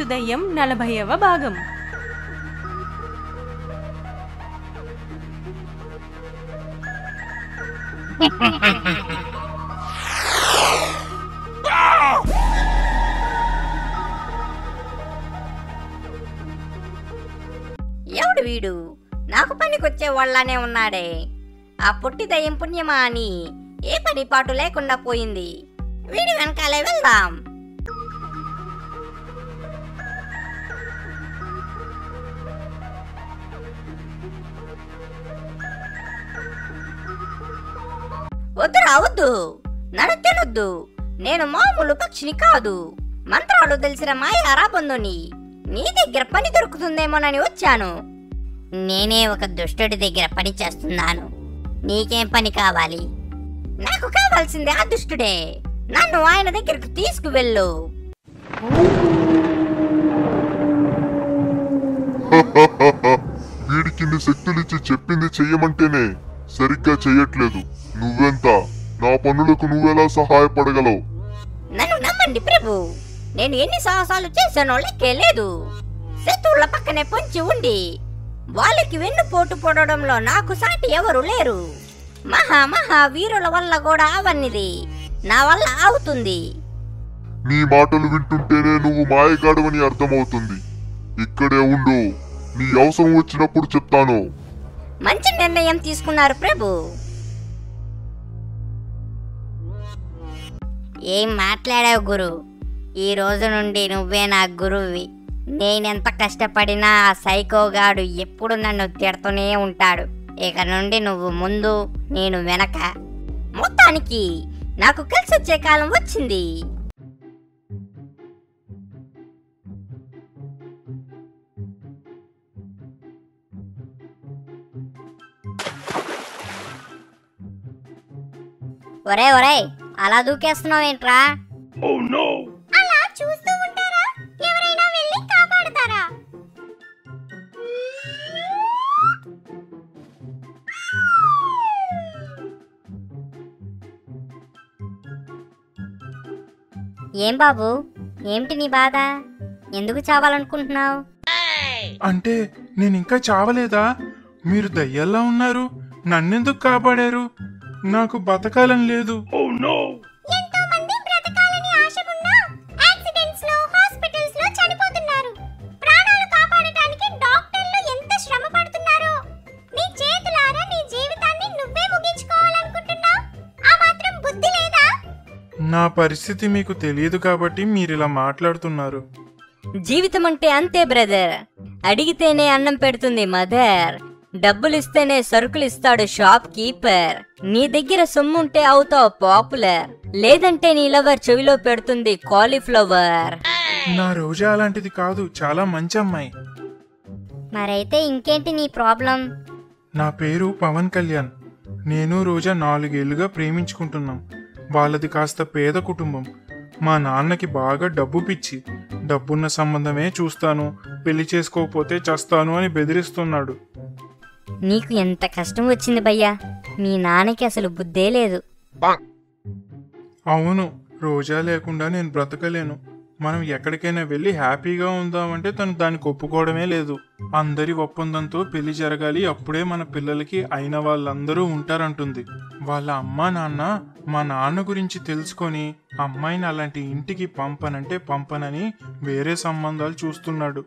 దయ్యం నలభైవ భాగం ఎవడు వీడు నాకు పనికొచ్చే వాళ్ళనే ఉన్నాడే ఆ పొట్టి దయ్యం పుణ్యమా అని ఏ పని పాటు లేకుండా పోయింది వీడి వెనకాలే వెళ్దాం వద్దురా వద్దు నన్ను తినొద్దు నేను మామూలు పక్షిని కాదు మంత్రాలు తెలిసిన మాయ రాబందుని నీ దగ్గర పని దొరుకుతుందేమోనని వచ్చాను నేనే ఒక దుష్టుడి దగ్గర పని చేస్తున్నాను నీకేం పని కావాలి నాకు కావాల్సింది ఆ దుష్టుడే నన్ను ఆయన దగ్గరకు తీసుకువెళ్ళు వీడికి నీ శక్తులిచ్చి చెప్పింది చెయ్యమంటేనే సరిగ్గా చెయ్యట్లేదు నువ్వెంత నా పనులకు నువ్వెలా సహాయపడగలవు నన్ను నమ్మండి ప్రభు నేను ఎన్ని సాహసాలు చేశానో లెక్కే లేదు శత్రువుల పక్కనే పొంచి ఉండి వాళ్ళకి వెన్నుపోటు పొడడంలో నాకు సాటి ఎవరు లేరు మహా మహా వీరుల వల్ల కూడా అవన్నీది నా వల్ల అవుతుంది నీ మాటలు వింటుంటేనే నువ్వు మాయగాడవని అర్థమవుతుంది ఇక్కడే ఉండు నీ అవసరం వచ్చినప్పుడు చెప్తాను మంచి నిర్ణయం తీసుకున్నారు ప్రభు ఏం మాట్లాడావు గురు ఈ రోజు నుండి నువ్వే నా గురువి నేనెంత కష్టపడినా ఆ సైకోగాడు ఎప్పుడు నన్ను తిడుతూనే ఉంటాడు ఇక నుండి నువ్వు ముందు నేను వెనక మొత్తానికి నాకు కలిసొచ్చే కాలం వచ్చింది ఒరే ఒరే అలా దూకేస్తున్నావేంట్రా అలా చూస్తూ ఉంటారా ఎవరైనా వెళ్ళి కాపాడతారా ఏం బాబు ఏమిటి నీ బాధ ఎందుకు చావాలనుకుంటున్నావు అంటే నేను ఇంకా చావలేదా మీరు దయ్యాల్లా ఉన్నారు నన్నెందుకు కాపాడారు నాకు బతకాలని లేదు ఎంతో మంది బ్రతకాలని ఆశ ఉన్నా యాక్సిడెంట్స్ లో హాస్పిటల్స్ లో చనిపోతున్నారు ప్రాణాలు కాపాడటానికి డాక్టర్లు ఎంత శ్రమ పడుతున్నారో నీ చేతులారా నీ జీవితాన్ని నువ్వే ముగించుకోవాలనుకుంటున్నావు ఆ మాత్రం బుద్ధి లేదా నా పరిస్థితి మీకు తెలియదు కాబట్టి మీరు ఇలా మాట్లాడుతున్నారు జీవితం అంటే అంతే బ్రదర్ అడిగితేనే అన్నం పెడుతుంది మదర్ డబ్బులు ఇస్తేనే సరుకులు ఇస్తాడు షాప్ కీపర్ నీ దగ్గర సొమ్ముంటే అవుతావు పాపులర్ లేదంటే నీ లవర్ చెవిలో పెడుతుంది కాలీఫ్లవర్ నా రోజా అలాంటిది కాదు చాలా మంచి అమ్మాయి మరైతే ఇంకేంటి నీ ప్రాబ్లం నా పేరు పవన్ కళ్యాణ్ నేను రోజా నాలుగేళ్లుగా ప్రేమించుకుంటున్నాం వాళ్ళది కాస్త పేద కుటుంబం మా నాన్నకి బాగా డబ్బు పిచ్చి డబ్బున్న సంబంధమే చూస్తాను పెళ్లి చేసుకోకపోతే చస్తాను అని బెదిరిస్తున్నాడు నీకు ఎంత కష్టం వచ్చింది భయ్యా మీ నాన్నకి అసలు బుద్ధే లేదు అవును రోజా లేకుండా నేను బ్రతకలేను మనం ఎక్కడికైనా వెళ్ళి హ్యాపీగా ఉందామంటే తను దానికి ఒప్పుకోవడమే లేదు అందరి ఒప్పందంతో పెళ్లి జరగాలి అప్పుడే మన పిల్లలకి అయిన వాళ్ళందరూ ఉంటారంటుంది వాళ్ళ అమ్మా నాన్న మా నాన్న గురించి తెలుసుకొని అమ్మాయిని అలాంటి ఇంటికి పంపనంటే పంపనని వేరే సంబంధాలు చూస్తున్నాడు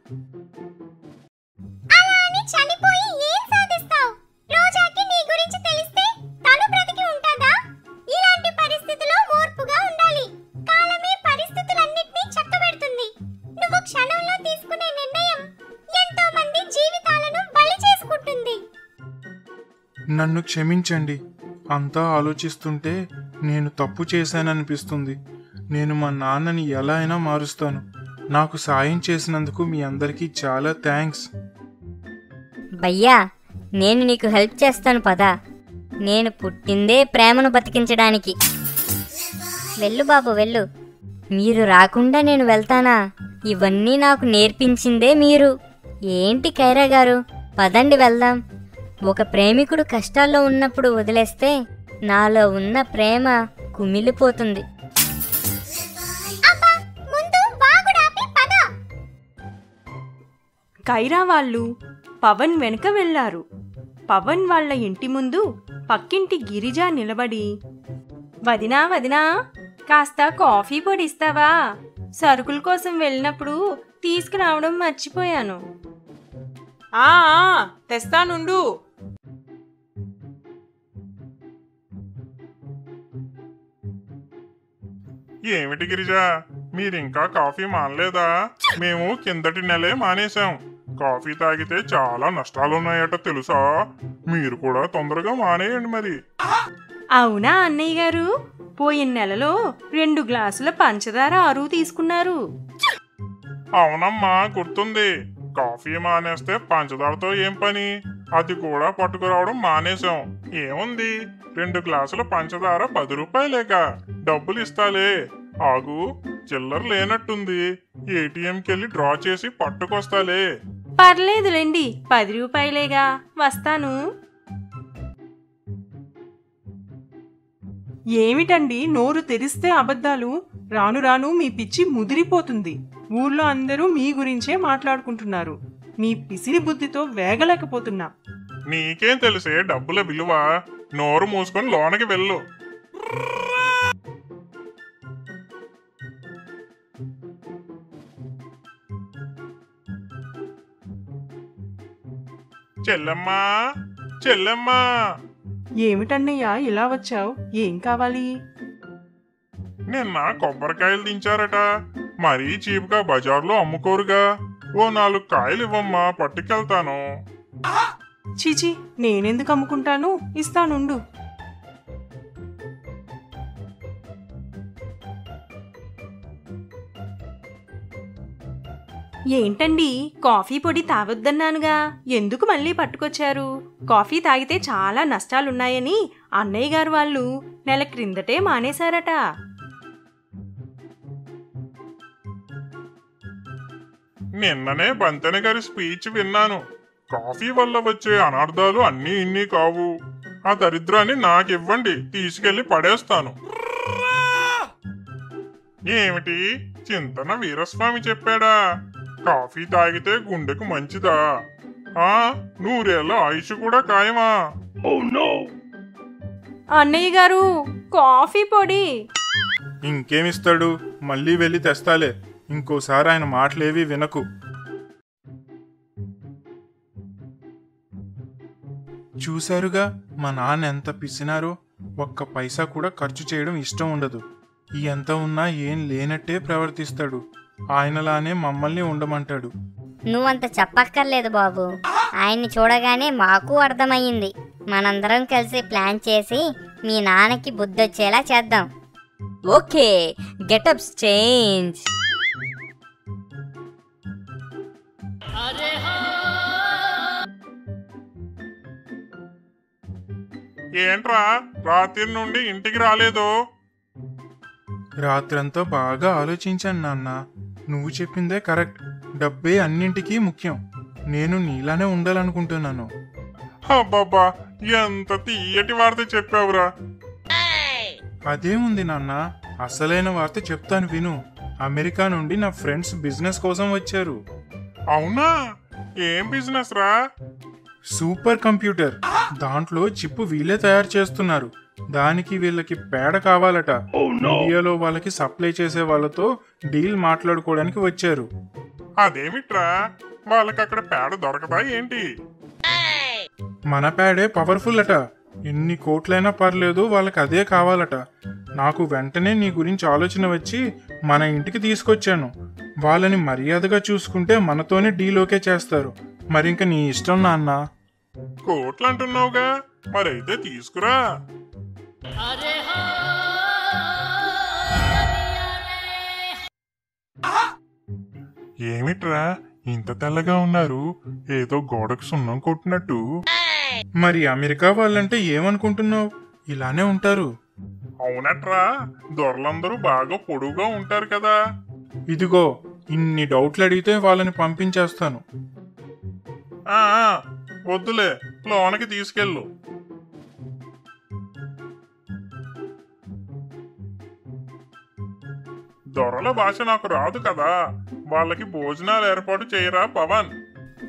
అలా అని చనిపోయి ఏం సాధిస్తావు రోజాకి నీ గురించి తెలిస్తే తను బ్రతికి ఉంటుందా ఇలాంటి పరిస్థితిలో ఓర్పుగా ఉండాలి కాలమే పరిస్థితులన్నిటినీ చక్కబెడుతుంది నువ్వు క్షణంలో తీసుకునే నిర్ణయం ఎంతో మంది జీవితాలను బలి చేసుకుంటుంది నన్ను క్షమించండి అంతా ఆలోచిస్తుంటే నేను తప్పు చేశాననిపిస్తుంది నేను మా నాన్నని ఎలా అయినా మారుస్తాను నాకు సాయం చేసినందుకు మీ అందరికీ చాలా థ్యాంక్స్ భయ్యా నేను నీకు హెల్ప్ చేస్తాను పదా నేను పుట్టిందే ప్రేమను బతికించడానికి వెళ్ళు బాబు వెళ్ళు మీరు రాకుండా నేను వెళ్తానా ఇవన్నీ నాకు నేర్పించిందే మీరు ఏంటి కైరా గారు పదండి వెళ్దాం ఒక ప్రేమికుడు కష్టాల్లో ఉన్నప్పుడు వదిలేస్తే నాలో ఉన్న ప్రేమ కుమిలిపోతుంది కైరా వాళ్ళు పవన్ వెనుక వెళ్ళారు పవన్ వాళ్ళ ఇంటి ముందు పక్కింటి గిరిజ నిలబడి వదినా వదినా కాస్త కాఫీ పొడి ఇస్తావా సరుకుల కోసం వెళ్ళినప్పుడు తీసుకురావడం మర్చిపోయాను ఆ ఆ, తెస్తానుండు ఏమిటి గిరిజా మీరింకా కాఫీ మానలేదా మేము కిందటి నెలే మానేశాం కాఫీ తాగితే చాలా నష్టాలున్నాయట తెలుసా మీరు కూడా తొందరగా మానేయండి మరి అవునా అన్నయ్య గారు పోయిన నెలలో రెండు గ్లాసుల పంచదార అరువు తీసుకున్నారు అవునమ్మా గుర్తుంది కాఫీ మానేస్తే పంచదారతో ఏం పని అది కూడా పట్టుకురావడం మానేశాం ఏముంది రెండు గ్లాసుల పంచదార పది రూపాయలేక డబ్బులు ఇస్తాలే ఆగు చిల్లర లేనట్టుంది ఏటీఎంకి వెళ్ళి డ్రా చేసి పట్టుకొస్తాలే పర్లేదులేండి పది రూపాయలేగా వస్తాను ఏమిటండి నోరు తెరిస్తే అబద్ధాలు రాను రాను మీ పిచ్చి ముదిరిపోతుంది ఊర్లో అందరూ మీ గురించే మాట్లాడుకుంటున్నారు మీ పిసిరి బుద్ధితో వేగలేకపోతున్నా నీకేం తెలిసే డబ్బుల విలువ నోరు మూసుకొని లోనకి వెళ్ళు చెల్లెమ్మా చెల్లెమ్మా ఏమిటన్నయ్య ఇలా వచ్చావు ఏం కావాలి నిన్న కొబ్బరికాయలు దించారట మరీ చీప్గా బజార్లో అమ్ముకోరుగా ఓ నాలుగు కాయలు ఇవ్వమ్మా పట్టుకెళ్తాను చీచి నేనెందుకు అమ్ముకుంటాను ఇస్తానుండు ఏంటండి కాఫీ పొడి తాగొద్దన్నానుగా ఎందుకు మళ్ళీ పట్టుకొచ్చారు కాఫీ తాగితే చాలా నష్టాలున్నాయని అన్నయ్య గారు వాళ్ళు నెల క్రిందటే మానేశారట నిన్ననే బంతెన గారి స్పీచ్ విన్నాను కాఫీ వల్ల వచ్చే అనార్థాలు అన్నీ ఇన్ని కావు ఆ దరిద్రాన్ని నాకివ్వండి తీసుకెళ్లి పడేస్తాను ఏమిటి చింతన వీరస్వామి చెప్పాడా కాఫీ తాగితే గుండెకు మంచిదా ఆ నూరేళ్ల ఆయుష్ కూడా ఖాయమా అన్నయ్య గారు కాఫీ పొడి ఇంకేమిస్తాడు మళ్ళీ వెళ్ళి తెస్తాలే ఇంకోసారి ఆయన మాటలేవి వినకు చూశారుగా మా నాన్న ఎంత పిసినారో ఒక్క పైసా కూడా ఖర్చు చేయడం ఇష్టం ఉండదు ఈ ఎంత ఉన్నా ఏం లేనట్టే ప్రవర్తిస్తాడు ఆయనలానే మమ్మల్ని ఉండమంటాడు నువ్వంత చెప్పక్కర్లేదు బాబు ఆయన్ని చూడగానే మాకు అర్థమయ్యింది మనందరం కలిసి ప్లాన్ చేసి మీ నాన్నకి బుద్ధొచ్చేలా చేద్దాం ఓకే గెటప్స్ చేంజ్ ఏంట్రా రాత్రి నుండి ఇంటికి రాలేదు రాత్రంతా బాగా ఆలోచించాను నాన్న నువ్వు చెప్పిందే కరెక్ట్ డబ్బే అన్నింటికీ ముఖ్యం నేను నీలానే ఉండాలనుకుంటున్నాను అబ్బబ్బా ఎంత తీయటి వార్త చెప్పావురా అదేముంది నాన్న అసలైన వార్త చెప్తాను విను అమెరికా నుండి నా ఫ్రెండ్స్ బిజినెస్ కోసం వచ్చారు అవునా ఏం బిజినెస్ రా సూపర్ కంప్యూటర్ దాంట్లో చిప్పు వీళ్ళే తయారు చేస్తున్నారు దానికి వీళ్ళకి పేడ కావాలట ఇండియాలో వాళ్ళకి సప్లై చేసే వాళ్ళతో డీల్ మాట్లాడుకోవడానికి వచ్చారు అదేమిట్రా వాళ్ళకి అక్కడ పేడ దొరకదా ఏంటి మన పేడే పవర్ఫుల్ అట ఎన్ని కోట్లైనా పర్లేదు వాళ్ళకి అదే కావాలట నాకు వెంటనే నీ గురించి ఆలోచన వచ్చి మన ఇంటికి తీసుకొచ్చాను వాళ్ళని మర్యాదగా చూసుకుంటే మనతోనే డీల్ ఓకే చేస్తారు మరింక నీ ఇష్టం నాన్న కోట్లు అంటున్నావుగా మరైతే తీసుకురా ఏమిట్రా ఇంత తెల్లగా ఉన్నారు ఏదో గోడకు సున్నం కొట్టినట్టు మరి అమెరికా వాళ్ళంటే ఏమనుకుంటున్నావు ఇలానే ఉంటారు అవునట్రా దొరలందరూ బాగా పొడుగుగా ఉంటారు కదా ఇదిగో ఇన్ని డౌట్లు అడిగితే వాళ్ళని పంపించేస్తాను ఆ ఆ, వద్దులే లోనకి తీసుకెళ్ళు దొరల భాష నాకు రాదు కదా వాళ్ళకి భోజనాలు ఏర్పాటు చేయరా పవన్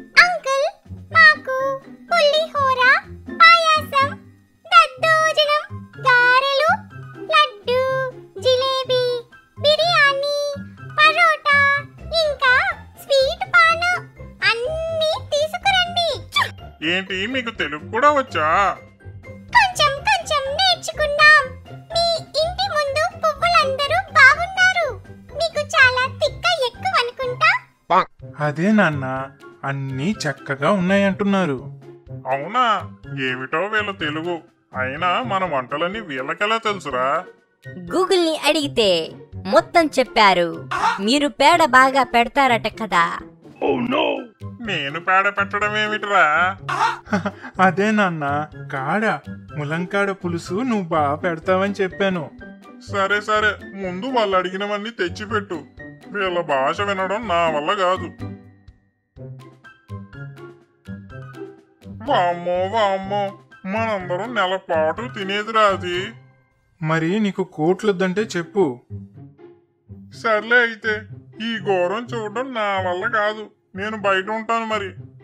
తెలుగు కూడా వచ్చా కొంచెం కొంచెం నేర్చుకున్నాం మీ ఇంటి ముందు పువ్వులందరూ బాగున్నారు మీకు చాలా తిక్క ఎక్కువ అనుకుంటా అదే నాన్న అన్నీ చక్కగా ఉన్నాయంటున్నారు అవునా ఏమిటో వీళ్ళ తెలుగు అయినా మన వంటలన్నీ వీళ్ళకెలా తెలుసురా గూగుల్ని అడిగితే మొత్తం చెప్పారు మీరు పేడ బాగా పెడతారట కదా నేను పేడ పెట్టడం ఏమిటిరా అదే నాన్న కాడ ములంకాడ పులుసు నువ్వు బాగా పెడతావని చెప్పాను సరే సరే ముందు వాళ్ళు అడిగినవన్నీ తెచ్చిపెట్టు వీళ్ళ భాష వినడం నా వల్ల కాదు వామ్మో వామ్మో మనందరం నెల పాటు తినేదిరా అది మరి నీకు కోట్లొద్దంటే చెప్పు సర్లే అయితే ఈ ఘోరం చూడడం నా వల్ల కాదు నేను బయట ఉంటాను మరి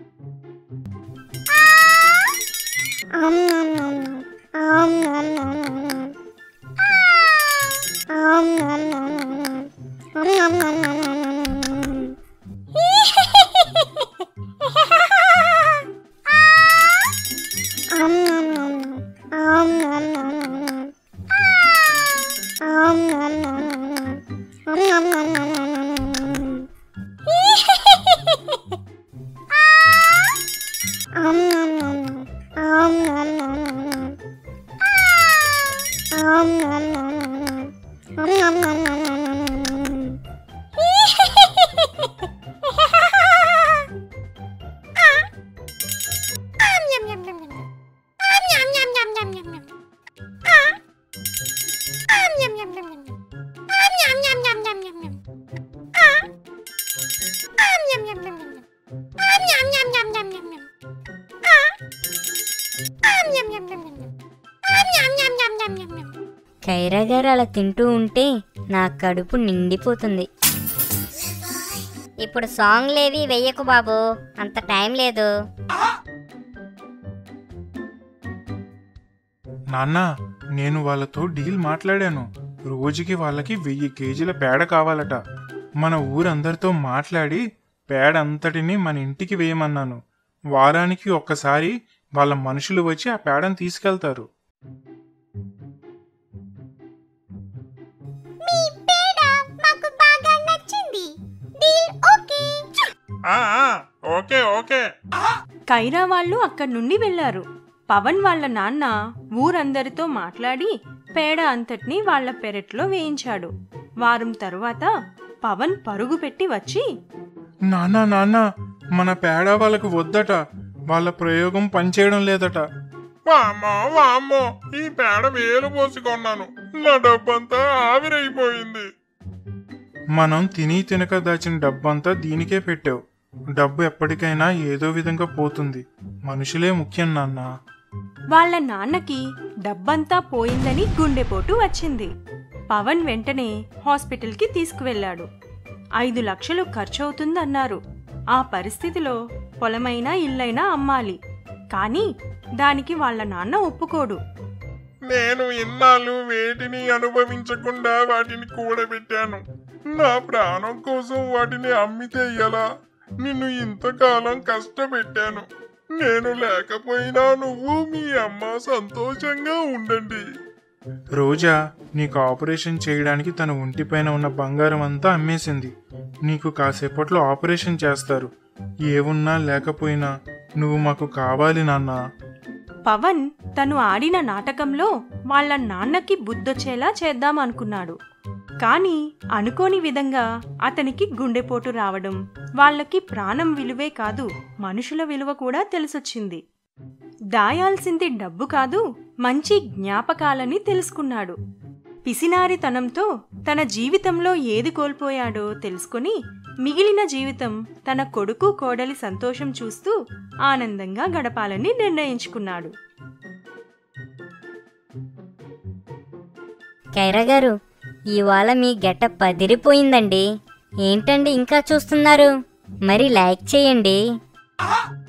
కైరా గారు అలా తింటూ ఉంటే నా కడుపు నిండిపోతుంది ఇప్పుడు సాంగ్లేవి వెయ్యకు బాబు అంత టైం లేదు నాన్న నేను వాళ్ళతో డీల్ మాట్లాడాను రోజుకి వాళ్ళకి వెయ్యి కేజీల పేడ కావాలట మన ఊరందరితో మాట్లాడి పేడ అంతటిని మన ఇంటికి వేయమన్నాను వారానికి ఒక్కసారి వాళ్ళ మనుషులు వచ్చి ఆ పేడను తీసుకెళ్తారు మీ పేడ మాకు బాగా నచ్చింది డీల్ ఓకే ఆ ఆ, ఓకే ఓకే కైరా వాళ్ళు అక్కడి నుండి వెళ్లారు పవన్ వాళ్ళ నాన్న ఊరందరితో మాట్లాడి పేడ అంతటినీ వాళ్ళ పెరట్లో వేయించాడు వారం తరువాత పవన్ పరుగు పెట్టి వచ్చి నాన్న నాన్న మన పేడ వాళ్ళకి వద్దట వాళ్ళ ప్రయోగం పనిచేయడం లేదట వామ్మో వామ్మో ఈ పేడ వేలు పోసి కొన్నాను నా డబ్బంతా ఆవిరైపోయింది మనం తిని తినక దాచిన డబ్బంతా దీనికే పెట్టావు డబ్బు ఎప్పటికైనా ఏదో విధంగా పోతుంది మనుషులే ముఖ్యం నాన్న వాళ్ళ నాన్నకి డబ్బంతా పోయిందని గుండెపోటు వచ్చింది పవన్ వెంటనే హాస్పిటల్కి తీసుకువెళ్ళాడు ఐదు లక్షలు ఖర్చవుతుందన్నారు ఆ పరిస్థితిలో పొలమైనా ఇల్లైనా అమ్మాలి కానీ దానికి వాళ్ళ నాన్న ఒప్పుకోడు నేను ఇన్నాళ్ళు వేటిని అనుభవించకుండా వాటిని కూడబెట్టాను నా ప్రాణం కోసం వాటిని అమ్మితే ఎలా నిన్ను ఇంతకాలం కష్టపెట్టాను నేను లేకపోయినా నువ్వు మీ అమ్మ సంతోషంగా ఉండండి రోజా నీకు ఆపరేషన్ చేయడానికి తన ఒంటిపైన ఉన్న బంగారం అంతా అమ్మేసింది నీకు కాసేపట్లో ఆపరేషన్ చేస్తారు ఏవున్నా లేకపోయినా నువ్వు మాకు కావాలి నాన్నా పవన్ తను ఆడిన నాటకంలో వాళ్ళ నాన్నకి బుద్ధొచ్చేలా చేద్దామనుకున్నాడు కానీ అనుకోని విధంగా అతనికి గుండెపోటు రావడం వాళ్ళకి ప్రాణం విలువే కాదు మనుషుల విలువ కూడా తెలిసొచ్చింది దాయాల్సింది డబ్బు కాదు మంచి జ్ఞాపకాలని తెలుసుకున్నాడు పిసినారితనంతో తన జీవితంలో ఏది కోల్పోయాడో తెలుసుకుని మిగిలిన జీవితం తన కొడుకు కోడలి సంతోషం చూస్తూ ఆనందంగా గడపాలని నిర్ణయించుకున్నాడు కైరా గారు ఇవాళ మీ గెటప్ పదిరిపోయిందండి ఏంటండి ఇంకా చూస్తున్నారు మరి లైక్ చేయండి